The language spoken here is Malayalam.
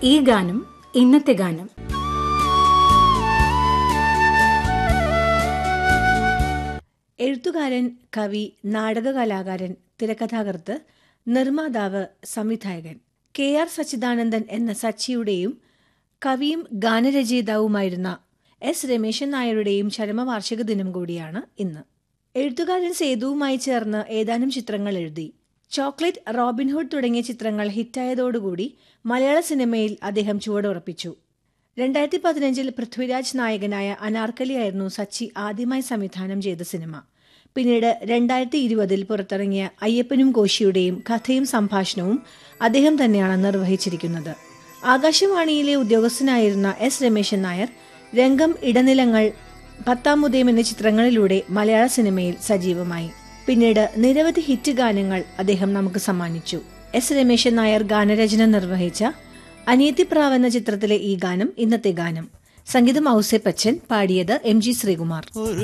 ഈ ഗാനം ഇന്നത്തെ ഗാനം എഴുത്തുകാരൻ കവി നാടക കലാകാരൻ തിരക്കഥാകൃത്ത് നിർമ്മാതാവ് സംവിധായകൻ കെ ആർ സച്ചിദാനന്ദൻ എന്ന സച്ചിയുടെയും കവിയും ഗാനരചയിതാവുമായിരുന്ന എസ് രമേശൻ നായരുടെയും ചരമവാർഷിക ദിനം കൂടിയാണ് ഇന്ന് എഴുത്തുകാരൻ സേതുവുമായി ചേർന്ന് ഏതാനും ചിത്രങ്ങൾ എഴുതി ചോക്ലേറ്റ് റോബിൻഹുഡ് തുടങ്ങിയ ചിത്രങ്ങൾ ഹിറ്റായതോടുകൂടി മലയാള സിനിമയിൽ അദ്ദേഹം ചുവടുറപ്പിച്ചു രണ്ടായിരത്തി പതിനഞ്ചിൽ പൃഥ്വിരാജ് നായകനായ അനാർക്കലിയായിരുന്നു സച്ചി ആദ്യമായി സംവിധാനം ചെയ്ത സിനിമ പിന്നീട് രണ്ടായിരത്തി ഇരുപതിൽ പുറത്തിറങ്ങിയ അയ്യപ്പനും കോശിയുടെയും കഥയും സംഭാഷണവും അദ്ദേഹം തന്നെയാണ് നിർവഹിച്ചിരിക്കുന്നത് ആകാശവാണിയിലെ ഉദ്യോഗസ്ഥനായിരുന്ന എസ് രമേശൻ നായർ രംഗം ഇടനിലങ്ങൾ പത്താം ഉദയം എന്നീ ചിത്രങ്ങളിലൂടെ മലയാള സിനിമയിൽ സജീവമായി പിന്നീട് നിരവധി ഹിറ്റ് ഗാനങ്ങൾ അദ്ദേഹം നമുക്ക് സമ്മാനിച്ചു എസ് രമേശൻ നായർ ഗാനരചന നിർവഹിച്ച അനിയത്തിപ്രാവ് എന്ന ചിത്രത്തിലെ ഈ ഗാനം ഇന്നത്തെ ഗാനം സംഗീതം ഔസേപ്പച്ചൻ പാടിയത് എം ജി ശ്രീകുമാർ ഒരു